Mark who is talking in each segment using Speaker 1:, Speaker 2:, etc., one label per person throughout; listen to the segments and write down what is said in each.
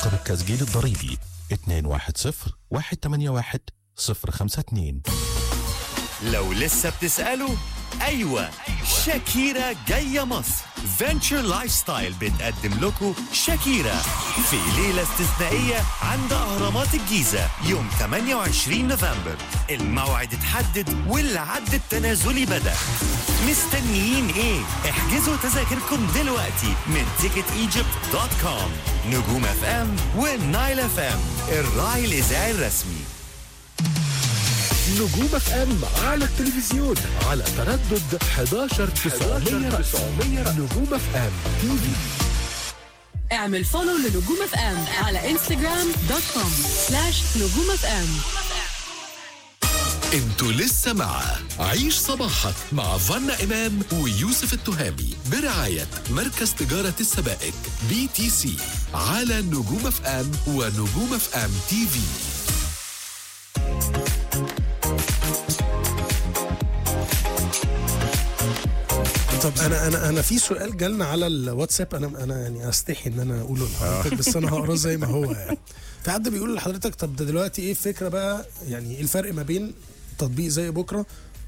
Speaker 1: رقم التسجيل الضريبي 210-181-052
Speaker 2: لو لسه بتسألوا أيوة شاكيرا جاية مصر فينتشر لايف ستايل بتقدم لكم شاكيرا في ليلة استثنائية عند أهرامات الجيزة يوم 28 نوفمبر الموعد اتحدد والعد التنازلي بدأ مستنيين ايه؟ احجزوا تذاكركم دلوقتي من ticketegypt دوت كوم نجوم اف ام ونايل اف ام الراعي الإذاعي الرسمي
Speaker 3: نجوم اف ام على التلفزيون على تردد 11 900 نجوم اف ام تي في
Speaker 4: اعمل فولو لنجوم اف ام على انستغرام دوت كوم سلاش نجوم اف ام
Speaker 3: انتوا لسه مع عيش صباحك مع فنا امام ويوسف التهامي برعايه مركز تجاره السبائك بي تي سي على نجوم اف ام ونجوم اف ام تي في
Speaker 5: طب انا انا انا في سؤال جالنا على الواتساب انا انا يعني استحي ان انا اقوله لحضرتك بس انا هقراه زي ما هو يعني في حد بيقول لحضرتك طب ده دلوقتي ايه الفكره بقى يعني ايه الفرق ما بين تطبيق زي بكره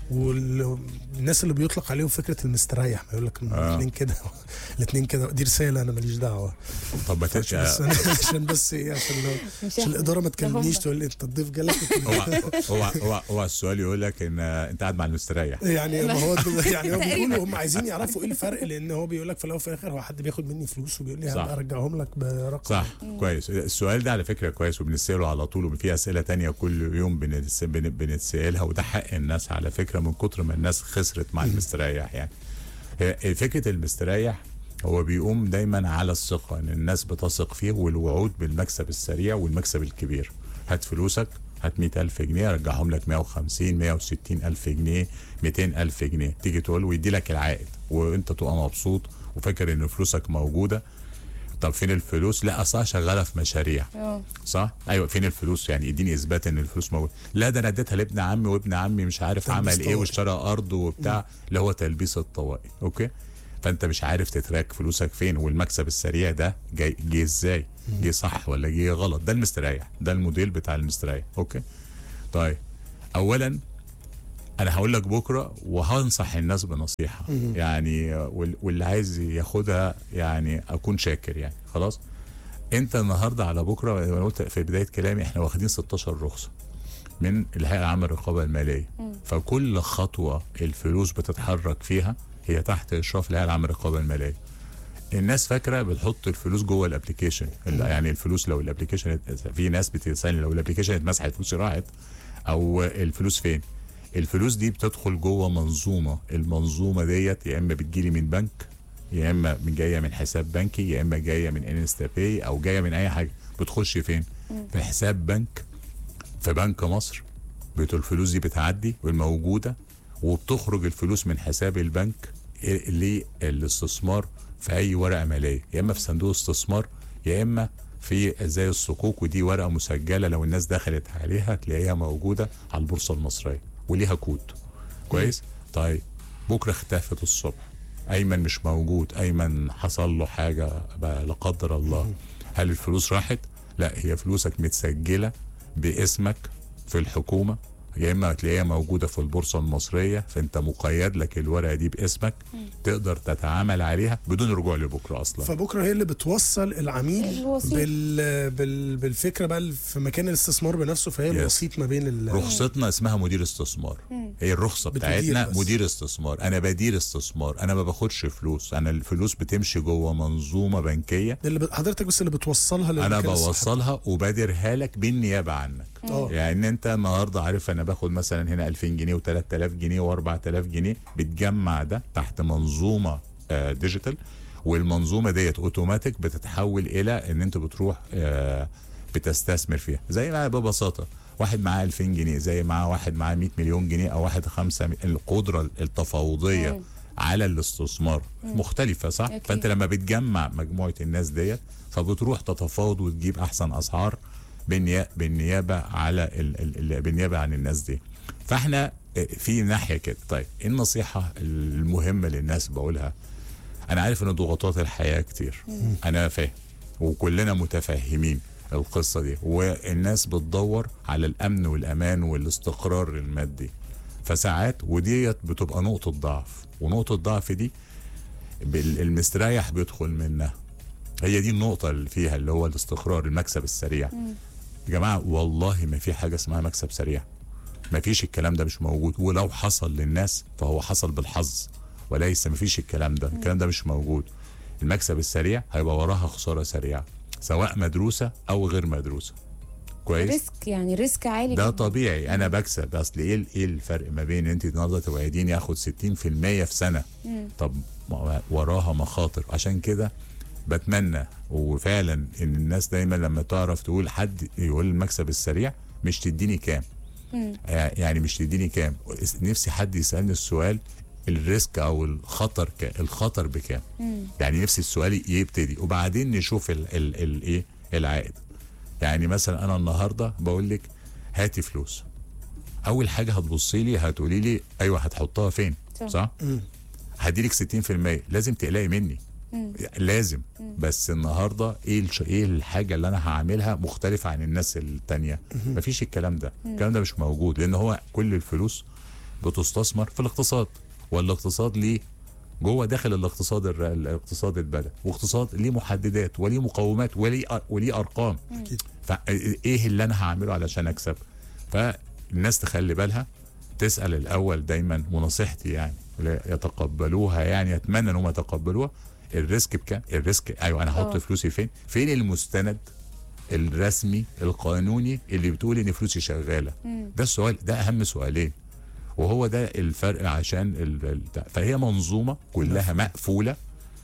Speaker 5: والناس اللي بيطلق عليهم فكره المستريح ما يقول لك الاثنين كده الاثنين كده دي رساله انا ماليش دعوه
Speaker 6: طب ما
Speaker 5: بس
Speaker 6: تنسى
Speaker 5: أنا عشان بس ايه عشان لو عشان الاداره ما تكلمنيش تقول لي انت الضيف جالك
Speaker 6: هو هو هو هو السؤال يقول لك ان انت قاعد مع المستريح
Speaker 5: يعني ما هو ده- يعني هو بيقولوا هم عايزين يعرفوا ايه الفرق لان هو بيقول لك في الاول وفي الاخر هو حد بياخد مني فلوس وبيقول لي
Speaker 6: صح.
Speaker 5: هبقى ارجعهم لك برقم
Speaker 6: صح كويس السؤال ده على فكره كويس وبنساله على طول وفي اسئله تانية كل يوم بنتس- بن- بنتسالها وده حق الناس على فكره من كتر ما الناس خسرت مع المستريح يعني هي- فكره المستريح هو بيقوم دايما على الثقه ان الناس بتثق فيه والوعود بالمكسب السريع والمكسب الكبير هات فلوسك هات 100000 جنيه رجعهم لك 150 160 ألف جنيه 200 ألف جنيه تيجي تقول ويدي لك العائد وانت تبقى مبسوط وفاكر ان فلوسك موجوده طب فين الفلوس؟ لا اصلا شغاله في مشاريع صح؟ ايوه فين الفلوس؟ يعني اديني اثبات ان الفلوس موجوده لا ده انا اديتها لابن عمي وابن عمي مش عارف
Speaker 5: تلبيس
Speaker 6: عمل ايه
Speaker 5: طوائي.
Speaker 6: واشترى ارض وبتاع اللي هو تلبيس الطوائي اوكي؟ فانت مش عارف تتراك فلوسك فين والمكسب السريع ده جاي جه ازاي؟ جه صح ولا جه غلط؟ ده المستريح ده الموديل بتاع المستريح اوكي؟ طيب اولا انا هقول لك بكره وهنصح الناس بنصيحه يعني وال- واللي عايز ياخدها يعني اكون شاكر يعني خلاص انت النهارده على بكره انا قلت في بدايه كلامي احنا واخدين 16 رخصه من الهيئه العامه للرقابه الماليه فكل خطوه الفلوس بتتحرك فيها هي تحت اشراف الهيئه العامه للرقابه الماليه الناس فاكره بتحط الفلوس جوه الابلكيشن يعني الفلوس لو الابلكيشن في ناس بتسالني لو الابلكيشن اتمسحت فلوسي راحت او الفلوس فين الفلوس دي بتدخل جوه منظومه المنظومه ديت يا اما بتجيلي من بنك يا اما من جايه من حساب بنكي يا اما جايه من انستا باي او جايه من اي حاجه بتخش فين في حساب بنك في بنك مصر بت- الفلوس دي بتعدي والموجوده وبتخرج الفلوس من حساب البنك للاستثمار في اي ورقه ماليه يا اما في صندوق استثمار يا اما في زي الصكوك ودي ورقه مسجله لو الناس دخلت عليها تلاقيها موجوده على البورصه المصريه وليها كود كويس طيب بكره اختفت الصبح ايمن مش موجود ايمن حصل له حاجه بقى لا قدر الله هل الفلوس راحت لا هي فلوسك متسجله باسمك في الحكومه يا اما هتلاقيها موجوده في البورصه المصريه فانت مقيد لك الورقه دي باسمك تقدر تتعامل عليها بدون رجوع لبكره اصلا
Speaker 5: فبكره هي اللي بتوصل العميل
Speaker 7: الوسيط.
Speaker 5: بال... بال... بالفكره بقى في مكان الاستثمار بنفسه فهي
Speaker 6: Yes.
Speaker 5: الوسيط ما بين ال...
Speaker 6: رخصتنا اسمها مدير استثمار هي الرخصه
Speaker 5: بتدير
Speaker 6: بتاعتنا
Speaker 5: بس.
Speaker 6: مدير استثمار انا بدير استثمار انا ما باخدش فلوس انا الفلوس بتمشي جوه منظومه بنكيه
Speaker 5: اللي ب... حضرتك بس اللي بتوصلها
Speaker 6: انا
Speaker 5: للمكان الصح.
Speaker 6: بوصلها وبدرها لك بالنيابه عنك
Speaker 5: اه.
Speaker 6: يعني انت النهارده عارف انا باخد مثلا هنا 2000 جنيه و3000 جنيه و4000 جنيه بتجمع ده تحت منظومه آه ديجيتال والمنظومه ديت اوتوماتيك بتتحول الى ان انت بتروح آه بتستثمر فيها زي ما ببساطه واحد معاه 2000 جنيه زي معاه واحد معاه 100 مليون جنيه او واحد خمسة م- القدره التفاوضيه على الاستثمار مختلفه صح
Speaker 7: أكيد.
Speaker 6: فانت لما بتجمع مجموعه الناس ديت فبتروح تتفاوض وتجيب احسن اسعار بالنيا- بالنيابه على ال ال ال بالنيابه عن الناس دي فاحنا في ناحيه كده طيب إيه النصيحه المهمه للناس بقولها انا عارف ان ضغوطات الحياه كتير انا فاهم وكلنا متفهمين القصه دي والناس بتدور على الامن والامان والاستقرار المادي فساعات وديت بتبقى نقطه ضعف ونقطه الضعف دي بال- المستريح بيدخل منها هي دي النقطة اللي فيها اللي هو الاستقرار المكسب السريع يا جماعة والله ما في حاجة اسمها مكسب سريع ما فيش الكلام ده مش موجود ولو حصل للناس فهو حصل بالحظ وليس ما فيش الكلام ده الكلام ده مش موجود المكسب السريع هيبقى وراها خسارة سريعة سواء مدروسة أو غير مدروسة كويس
Speaker 7: ريسك يعني ريسك عالي
Speaker 6: ده
Speaker 7: جداً.
Speaker 6: طبيعي انا بكسب اصل ايه ايه الفرق ما بين انت النهارده توعديني اخد 60% في سنه طب ما وراها مخاطر عشان كده بتمنى وفعلا ان الناس دايما لما تعرف تقول حد يقول المكسب السريع مش تديني كام يعني مش تديني كام نفسي حد يسالني السؤال الريسك او الخطر ك... الخطر بكام يعني نفسي السؤال يبتدي وبعدين نشوف ال... ال... ال... ايه العائد يعني مثلا انا النهارده بقول لك هاتي فلوس اول حاجه هتبصي لي هتقولي لي ايوه هتحطها فين
Speaker 7: صح.
Speaker 6: صح هديلك 60% لازم تقلقي مني لازم بس النهارده ايه الش... ايه الحاجه اللي انا هعملها مختلفه عن الناس التانية مفيش الكلام ده الكلام ده مش موجود لان هو كل الفلوس بتستثمر في الاقتصاد والاقتصاد ليه جوه داخل الاقتصاد الر- الاقتصاد البلد واقتصاد ليه محددات وليه مقومات وليه أ- وليه ارقام
Speaker 5: أكيد.
Speaker 6: فايه اللي انا هعمله علشان اكسب فالناس تخلي بالها تسال الاول دايما ونصيحتي يعني لا يتقبلوها يعني اتمنى انهم يتقبلوها الريسك بكام الريسك ايوه انا هحط
Speaker 7: آه.
Speaker 6: فلوسي فين فين المستند الرسمي القانوني اللي بتقول ان فلوسي شغاله ده السؤال ده اهم سؤالين وهو ده الفرق عشان ال... ال- فهي منظومه كلها مقفوله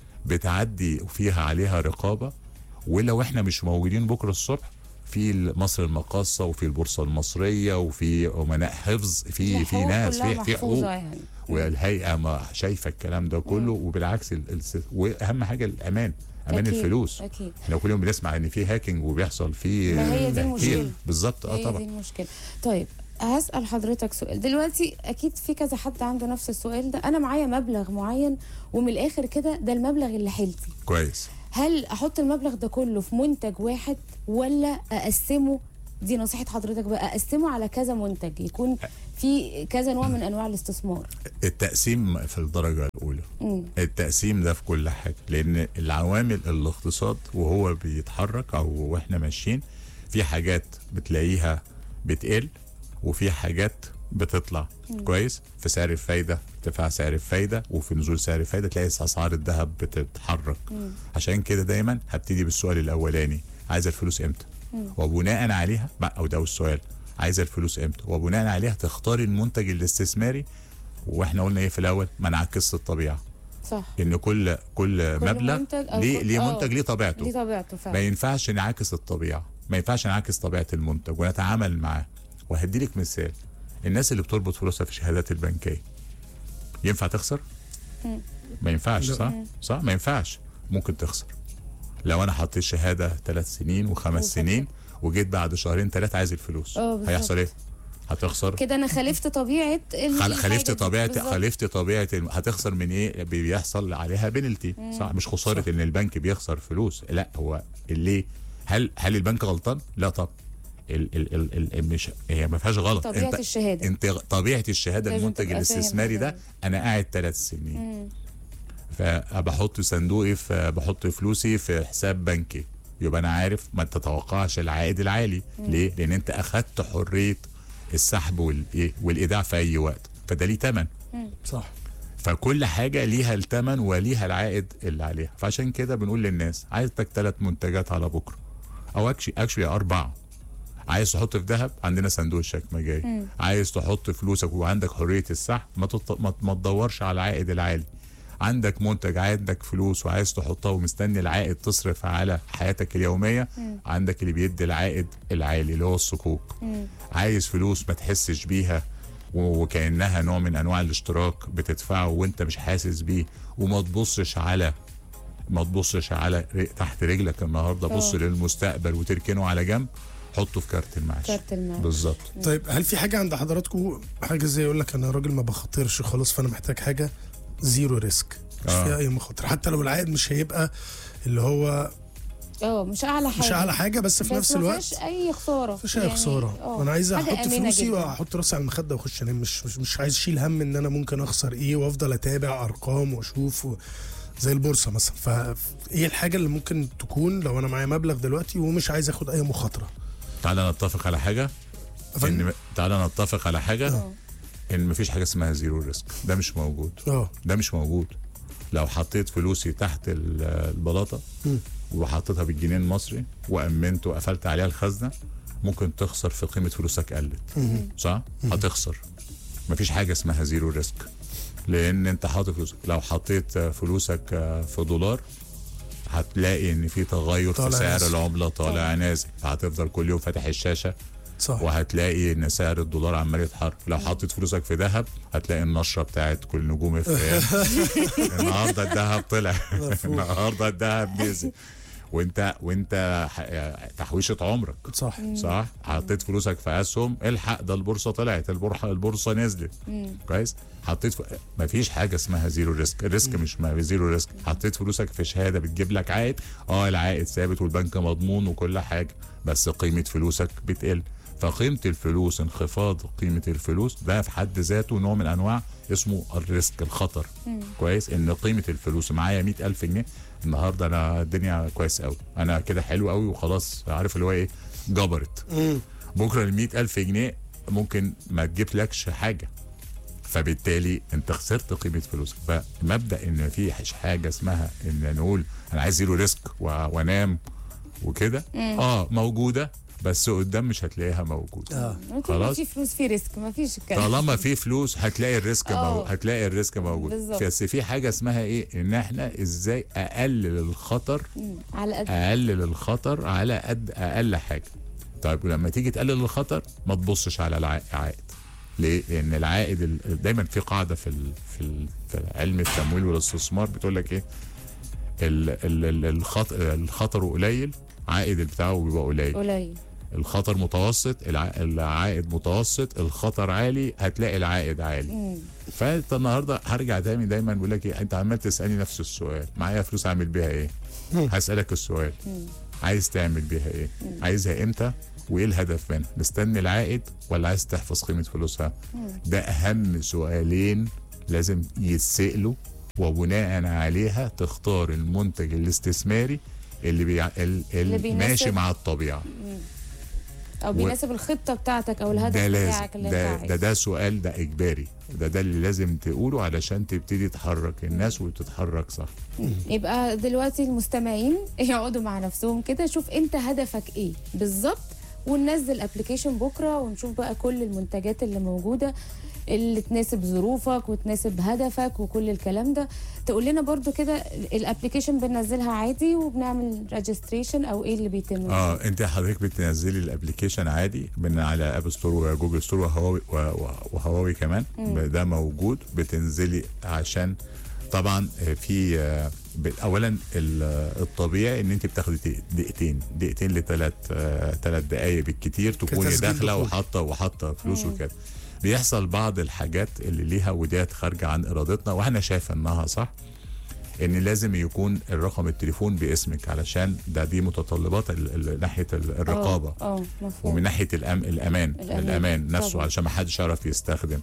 Speaker 6: بتعدي فيها عليها رقابه ولو احنا مش موجودين بكره الصبح في مصر المقاصه وفي البورصه المصريه وفي امناء حفظ في في
Speaker 7: الحقوق
Speaker 6: ناس
Speaker 7: كلها
Speaker 6: في في
Speaker 7: محفوظة
Speaker 6: حقوق
Speaker 7: يعني
Speaker 6: والهيئه ما شايفه الكلام ده كله وبالعكس ال... ال... واهم حاجه الامان امان
Speaker 7: أكيد،
Speaker 6: الفلوس
Speaker 7: أكيد.
Speaker 6: احنا كل يوم بنسمع ان في هاكينج وبيحصل في
Speaker 7: ما هي دي
Speaker 6: تهكير.
Speaker 7: المشكلة.
Speaker 6: بالظبط اه
Speaker 7: هي دي
Speaker 6: طبعا
Speaker 7: المشكله طيب هسأل حضرتك سؤال دلوقتي أكيد في كذا حد عنده نفس السؤال ده أنا معايا مبلغ معين ومن الآخر كده ده المبلغ اللي حيلتي
Speaker 6: كويس
Speaker 7: هل أحط المبلغ ده كله في منتج واحد ولا أقسمه دي نصيحة حضرتك بقى أقسمه على كذا منتج يكون في كذا نوع من أنواع الاستثمار
Speaker 6: التقسيم في الدرجة الأولى
Speaker 7: مم.
Speaker 6: التقسيم ده في كل حاجة لأن العوامل الاقتصاد وهو بيتحرك أو واحنا ماشيين في حاجات بتلاقيها بتقل وفي حاجات بتطلع كويس في سعر الفايدة ارتفاع سعر الفايدة وفي نزول سعر الفايدة تلاقي أسعار الذهب بتتحرك عشان كده دايما هبتدي بالسؤال الأولاني عايز الفلوس امتى وبناء عليها او ده السؤال عايزه الفلوس امتى وبناء عليها تختاري المنتج الاستثماري واحنا قلنا ايه في الاول ما نعكسش الطبيعه
Speaker 7: صح
Speaker 6: ان كل كل,
Speaker 7: كل
Speaker 6: مبلغ
Speaker 7: منتج أو
Speaker 6: ليه
Speaker 7: كل-
Speaker 6: ليه
Speaker 7: آه.
Speaker 6: منتج ليه طبيعته
Speaker 7: دي طبيعته
Speaker 6: ما
Speaker 7: فعلا
Speaker 6: ينفعش نعاكس الطبيعه ما ينفعش نعاكس طبيعه المنتج ونتعامل معاه وهدي لك مثال الناس اللي بتربط فلوسها في الشهادات البنكيه ينفع تخسر ما ينفعش
Speaker 5: لا.
Speaker 6: صح صح ما ينفعش ممكن تخسر لو انا حطيت شهاده ثلاث سنين وخمس
Speaker 7: وخسر.
Speaker 6: سنين وجيت بعد شهرين ثلاثه عايز الفلوس
Speaker 7: آه، بالظبط.
Speaker 6: هيحصل ايه هتخسر
Speaker 7: كده أنا خالفت طبيعة ال-
Speaker 6: خل...
Speaker 7: الحاجة
Speaker 6: خالفت
Speaker 7: دي.
Speaker 6: طبيعه
Speaker 7: بالظبط.
Speaker 6: خالفت طبيعه الم... هتخسر من ايه بي- بيحصل عليها بينالتي صح مش خساره ان البنك بيخسر فلوس لا هو ليه هل هل البنك غلطان لا طب ال... ال... ال... ال... مش هي ما فيهاش غلط
Speaker 7: طبيعة
Speaker 6: انت
Speaker 7: الشهادة.
Speaker 6: انت طبيعه الشهاده
Speaker 7: لازم
Speaker 6: المنتج
Speaker 7: تبقى فاهم
Speaker 6: الاستثماري
Speaker 7: كده.
Speaker 6: ده انا قاعد ثلاث سنين فبحط صندوقي في بحط فلوسي في حساب بنكي يبقى انا عارف ما تتوقعش العائد العالي ليه لان انت اخدت حريه السحب والايه والايداع في اي وقت فده ليه ثمن
Speaker 5: صح
Speaker 6: فكل حاجه ليها الثمن وليها العائد اللي عليها فعشان كده بنقول للناس عايزك ثلاث منتجات على بكره او اكشلي اكشلي اربعه عايز تحط في ذهب عندنا صندوق الشكمه جاي عايز تحط فلوسك وعندك حريه السحب ما, تط... ما... ما تدورش على العائد العالي عندك منتج عندك فلوس وعايز تحطها ومستني العائد تصرف على حياتك اليوميه عندك اللي بيدي العائد العالي اللي هو الصكوك عايز فلوس ما تحسش بيها و- وكانها نوع من انواع الاشتراك بتدفعه وانت مش حاسس بيه وما تبصش على ما تبصش على ر- تحت رجلك النهارده بص
Speaker 7: آه.
Speaker 6: للمستقبل وتركنه على جنب حطه في كارت المعاش
Speaker 7: كارت المعاش.
Speaker 6: بالظبط
Speaker 5: طيب هل في حاجه عند حضراتكم حاجه زي يقول لك انا راجل ما بخاطرش خلاص فانا محتاج حاجه زيرو ريسك مش
Speaker 6: آه.
Speaker 5: فيها اي مخاطر حتى لو العائد مش هيبقى اللي هو
Speaker 7: اه مش اعلى حاجه
Speaker 5: مش اعلى حاجه بس في
Speaker 7: بس
Speaker 5: نفس
Speaker 7: ما
Speaker 5: الوقت
Speaker 7: فيهاش اي خساره
Speaker 5: مفيش اي خساره
Speaker 7: اه،
Speaker 5: انا عايز
Speaker 7: حاجة
Speaker 5: احط
Speaker 7: آمنة
Speaker 5: فلوسي
Speaker 7: جداً.
Speaker 5: واحط راسي على المخده واخش انام مش مش مش عايز اشيل هم ان انا ممكن اخسر ايه وافضل اتابع ارقام واشوف و... زي البورصه مثلا فايه الحاجه اللي ممكن تكون لو انا معايا مبلغ دلوقتي ومش عايز اخد اي مخاطره
Speaker 6: تعالى نتفق على حاجه
Speaker 5: فن-
Speaker 6: ان تعالى نتفق على حاجه
Speaker 7: اه.
Speaker 6: ان مفيش حاجه اسمها زيرو ريسك ده مش موجود
Speaker 5: اه
Speaker 6: ده مش موجود لو حطيت فلوسي تحت ال- البلاطه
Speaker 5: مم.
Speaker 6: وحطيتها بالجنيه المصري وامنت وقفلت عليها الخزنه ممكن تخسر في قيمه فلوسك قلت صح هتخسر مفيش حاجه اسمها زيرو ريسك لان انت حاطط فلوسك لو حطيت فلوسك في دولار هتلاقي ان في تغير في
Speaker 5: طالع
Speaker 6: سعر
Speaker 5: نازل.
Speaker 6: العمله طالع نازل فهتفضل كل يوم فاتح الشاشه
Speaker 5: صح
Speaker 6: وهتلاقي ان سعر الدولار عمال يتحرك لو حطيت فلوسك في ذهب هتلاقي النشره بتاعت كل نجوم اف النهارده الذهب طلع
Speaker 5: مفهوم.
Speaker 6: النهارده الذهب نزل وانت وانت ح- تحويشه عمرك
Speaker 5: صح
Speaker 6: صح حطيت فلوسك في اسهم الحق ده البورصه طلعت البورصه البورصه نزلت كويس حطيت ف... مفيش حاجه اسمها زيرو ريسك الريسك مش ما زيرو ريسك حطيت فلوسك في شهاده بتجيب لك عائد اه العائد ثابت والبنك مضمون وكل حاجه بس قيمه فلوسك بتقل فقيمه الفلوس انخفاض قيمه الفلوس ده في حد ذاته نوع من انواع اسمه الريسك الخطر كويس ان قيمه الفلوس معايا 100000 جنيه النهارده انا الدنيا كويس قوي انا كده حلو قوي وخلاص عارف اللي هو ايه جبرت بكره ال 100000 جنيه ممكن ما تجيبلكش حاجه فبالتالي انت خسرت قيمه فلوسك فمبدا ان في حاجه اسمها ان نقول انا عايز زيرو ريسك و- وانام وكده اه موجوده بس قدام مش هتلاقيها موجوده
Speaker 5: اه
Speaker 7: ممكن ما
Speaker 6: خلاص.
Speaker 7: في فلوس في ريسك ما فيش الكلام
Speaker 6: طالما في فلوس هتلاقي الريسك
Speaker 7: اه.
Speaker 6: موجود هتلاقي الريسك موجود
Speaker 7: بالظبط.
Speaker 6: بس في حاجه اسمها ايه ان احنا ازاي اقلل الخطر
Speaker 7: مم. على قد
Speaker 6: اقلل الخطر على قد اقل حاجه طيب ولما تيجي تقلل الخطر ما تبصش على الع- العائد ليه؟ لان العائد ال- دايما في قاعده في ال في, ال في علم التمويل والاستثمار بتقول لك ايه؟ ال ال ال الخطر, الخطر قليل عائد بتاعه بيبقى قليل
Speaker 7: قليل
Speaker 6: الخطر متوسط الع- العائد متوسط الخطر عالي هتلاقي العائد عالي
Speaker 7: مم.
Speaker 6: فانت النهارده هرجع تاني دايما بقول لك ايه انت عمال تسالني نفس السؤال معايا فلوس اعمل بيها ايه هسالك السؤال عايز تعمل بيها ايه عايزها امتى وايه الهدف منها مستني العائد ولا عايز تحفظ قيمه فلوسها ده اهم سؤالين لازم يتسالوا وبناء عليها تختار المنتج الاستثماري اللي, بيع... ال- اللي
Speaker 7: بيناسب-
Speaker 6: ماشي مع الطبيعه
Speaker 7: او بيناسب الخطه بتاعتك او الهدف
Speaker 6: ده لازم
Speaker 7: بتاعك اللي
Speaker 6: ده,
Speaker 7: انت
Speaker 6: ده
Speaker 7: عايزه
Speaker 6: ده سؤال ده اجباري ده ده اللي لازم تقوله علشان تبتدي تحرك الناس وتتحرك صح
Speaker 7: يبقى دلوقتي المستمعين يقعدوا مع نفسهم كده شوف انت هدفك ايه بالظبط وننزل ابلكيشن بكره ونشوف بقى كل المنتجات اللي موجوده اللي تناسب ظروفك وتناسب هدفك وكل الكلام ده تقول لنا برضو كده الابلكيشن بننزلها عادي وبنعمل ريجستريشن او ايه اللي بيتم
Speaker 6: اه انت حضرتك بتنزلي الابلكيشن عادي من على اب ستور وجوجل ستور وهواوي و- و- وهواوي كمان ده موجود بتنزلي عشان طبعا آه، في آه، ب- اولا ال- آه، الطبيعي ان انت بتاخدي دق- دقيقتين دقيقتين لثلاث ثلاث دقائق بالكتير تكوني
Speaker 5: كتسجيل
Speaker 6: داخله
Speaker 5: دخول.
Speaker 6: وحاطه وحاطه فلوس وكده بيحصل بعض الحاجات اللي ليها وديات خارجه عن ارادتنا واحنا شايف انها صح ان لازم يكون الرقم التليفون باسمك علشان ده دي متطلبات ال- ال- ناحيه ال- الرقابه
Speaker 7: اه آه، مفهوم
Speaker 6: ومن ناحيه الأم الامان
Speaker 7: الأمان.
Speaker 6: الامان نفسه
Speaker 7: طبعا.
Speaker 6: علشان ما حدش يعرف يستخدم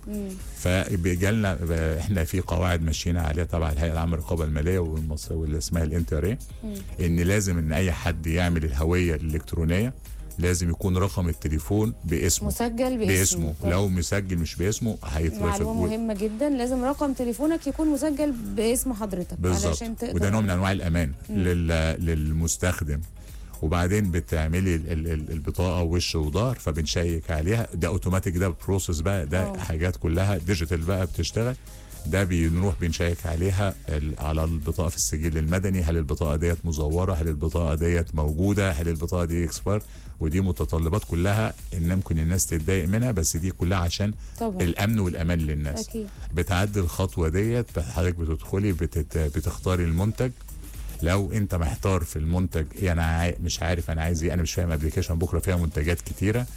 Speaker 6: فبيجي لنا احنا في قواعد ماشيين عليها تبع الهيئه العامه للرقابه الماليه والمص- واللي اسمها الانتري ان لازم ان اي حد يعمل الهويه الالكترونيه لازم يكون رقم التليفون باسمه
Speaker 7: مسجل باسمه
Speaker 6: باسمه
Speaker 7: طب
Speaker 6: لو مسجل مش باسمه هيترفض
Speaker 7: معلومه مهمه جدا لازم رقم تليفونك يكون مسجل باسم حضرتك
Speaker 6: بالظبط
Speaker 7: علشان تقدر
Speaker 6: وده نوع من انواع الامان لل... للمستخدم وبعدين بتعملي ال- ال- ال- البطاقه وش وظهر فبنشيك عليها ده اوتوماتيك ده بروسيس بقى ده
Speaker 7: أوه.
Speaker 6: حاجات كلها ديجيتال بقى بتشتغل ده بنروح بنشيك عليها ال- على البطاقه في السجل المدني هل البطاقه ديت مزوره هل البطاقه ديت موجوده هل البطاقه دي اكسبير ودي متطلبات كلها ان ممكن الناس تتضايق منها بس دي كلها عشان
Speaker 7: طبعا
Speaker 6: الامن والامان للناس
Speaker 7: اكيد
Speaker 6: بتعدي الخطوه ديت حضرتك بتدخلي بتت... بتختاري المنتج لو انت محتار في المنتج ايه انا عاي... مش عارف انا عايز ايه انا مش فاهم ابلكيشن بكره فيها منتجات كتيره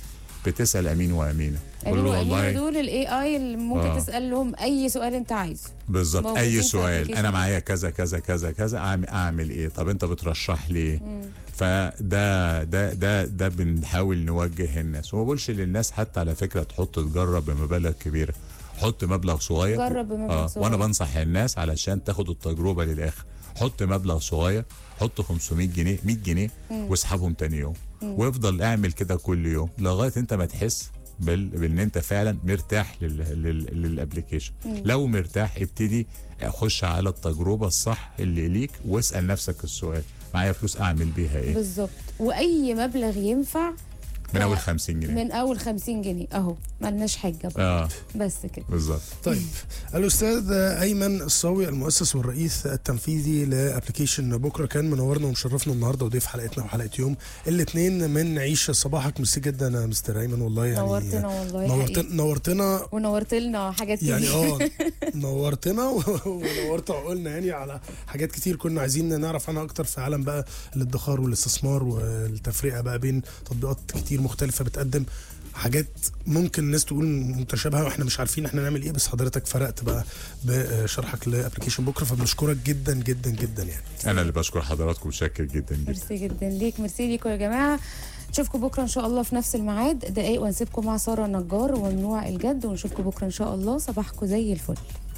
Speaker 6: بتسال امين وامينه قول له
Speaker 7: ايوه
Speaker 6: والله
Speaker 7: أيوة دول الاي اي اللي ممكن
Speaker 6: آه.
Speaker 7: تسال لهم اي سؤال انت عايزه
Speaker 6: بالظبط
Speaker 7: موجودين
Speaker 6: اي
Speaker 7: في
Speaker 6: سؤال
Speaker 7: application.
Speaker 6: انا معايا كذا كذا كذا كذا اعمل اعمل ايه طب انت بترشح لي ايه فده ده ده ده بنحاول نوجه الناس وما بقولش للناس حتى على فكره تحط تجرب بمبالغ كبيره حط مبلغ صغير
Speaker 7: جرب بمبلغ صغير.
Speaker 6: وانا بنصح الناس علشان تاخد التجربه للاخر حط مبلغ صغير حط 500 جنيه 100 جنيه واسحبهم تاني يوم وافضل اعمل كده كل يوم لغايه انت ما تحس بال... بان انت فعلا مرتاح لل... لل... للابلكيشن لو مرتاح ابتدي خش على التجربه الصح اللي ليك واسال نفسك السؤال معايا فلوس اعمل بيها ايه
Speaker 7: بالظبط واي مبلغ ينفع
Speaker 6: من اول 50 جنيه
Speaker 7: من اول 50 جنيه اهو ملناش حاجه بقى.
Speaker 6: اه
Speaker 7: بس كده
Speaker 6: بالظبط
Speaker 5: طيب الاستاذ ايمن الصاوي المؤسس والرئيس التنفيذي لابلكيشن بكره كان منورنا ومشرفنا النهارده وضيف حلقتنا وحلقه يوم الاثنين من عيش صباحك ميرسي جدا يا مستر ايمن والله يعني
Speaker 7: نورتنا والله
Speaker 5: نورت
Speaker 7: حقيقي.
Speaker 5: نورتنا
Speaker 7: ونورت لنا حاجات كتير
Speaker 5: يعني اه نورتنا و- ونورت عقولنا يعني على حاجات كتير كنا عايزين نعرف عنها اكتر في عالم بقى الادخار والاستثمار والتفرقه بقى بين تطبيقات كتير مختلفه بتقدم حاجات ممكن الناس تقول متشابهه واحنا مش عارفين احنا نعمل ايه بس حضرتك فرقت بقى بشرحك لابلكيشن بكره فبنشكرك جدا جدا جدا يعني
Speaker 6: انا اللي بشكر حضراتكم شاكر جدا جدا
Speaker 7: ميرسي جدا ليك ميرسي ليكم يا جماعه نشوفكم بكره ان شاء الله في نفس الميعاد دقايق ونسيبكم مع ساره النجار وممنوع الجد ونشوفكم بكره ان شاء الله صباحكم زي الفل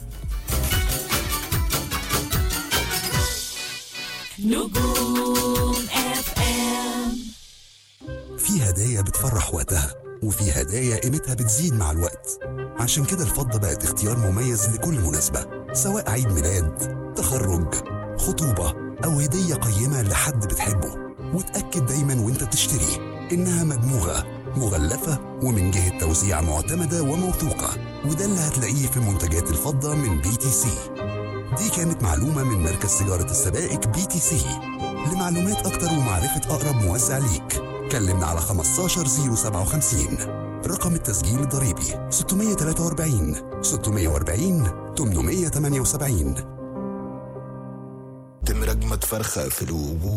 Speaker 4: نجوم اف ام
Speaker 8: في هدايا بتفرح وقتها وفي هدايا قيمتها بتزيد مع الوقت عشان كده الفضة بقت اختيار مميز لكل مناسبة سواء عيد ميلاد تخرج خطوبة أو هدية قيمة لحد بتحبه وتأكد دايما وانت بتشتري إنها مدموغة مغلفة ومن جهة توزيع معتمدة وموثوقة وده اللي هتلاقيه في منتجات الفضة من بي تي سي دي كانت معلومة من مركز تجارة السبائك بي تي سي لمعلومات أكتر ومعرفة أقرب موزع ليك كلمنا على 15057 رقم التسجيل الضريبي 643 640 878
Speaker 9: تم رجمة فرخة في الوجود